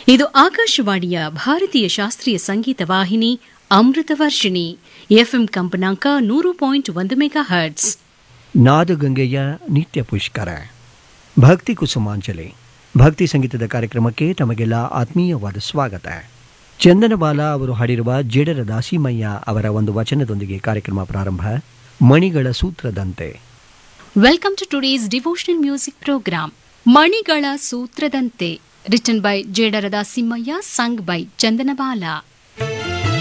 ಇದು ಆಕಾಶವಾಣಿಯ ಭಾರತೀಯ ಶಾಸ್ತ್ರೀಯ ಸಂಗೀತ ವಾಹಿನಿ ಅಮೃತ ವರ್ಷಿಣಿ ಎಫ್ಎಂ ಕಂಪನಾಂಕ ನೂರು ಪಾಯಿಂಟ್ ಒಂದು ಮೆಗಾ ಹರ್ಟ್ಸ್ ನಾದಗಂಗೆಯ ನಿತ್ಯ ಪುಷ್ಕರ ಭಕ್ತಿ ಕುಸುಮಾಂಜಲಿ ಭಕ್ತಿ ಸಂಗೀತದ ಕಾರ್ಯಕ್ರಮಕ್ಕೆ ತಮಗೆಲ್ಲ ಆತ್ಮೀಯವಾದ ಸ್ವಾಗತ ಚಂದನಬಾಲ ಅವರು ಹಾಡಿರುವ ಜೇಡರ ದಾಸಿಮಯ್ಯ ಅವರ ಒಂದು ವಚನದೊಂದಿಗೆ ಕಾರ್ಯಕ್ರಮ ಪ್ರಾರಂಭ ಮಣಿಗಳ ಸೂತ್ರದಂತೆ welcome to today's devotional music program ಮಣಿಗಳ ಸೂತ್ರದಂತೆ ರಿಟನ್ ಬೈ ಜೇಡರದ ಸಿಮ್ಮಯ್ಯ ಸಂಗ್ ಬೈ ಚಂದನಬಾಲ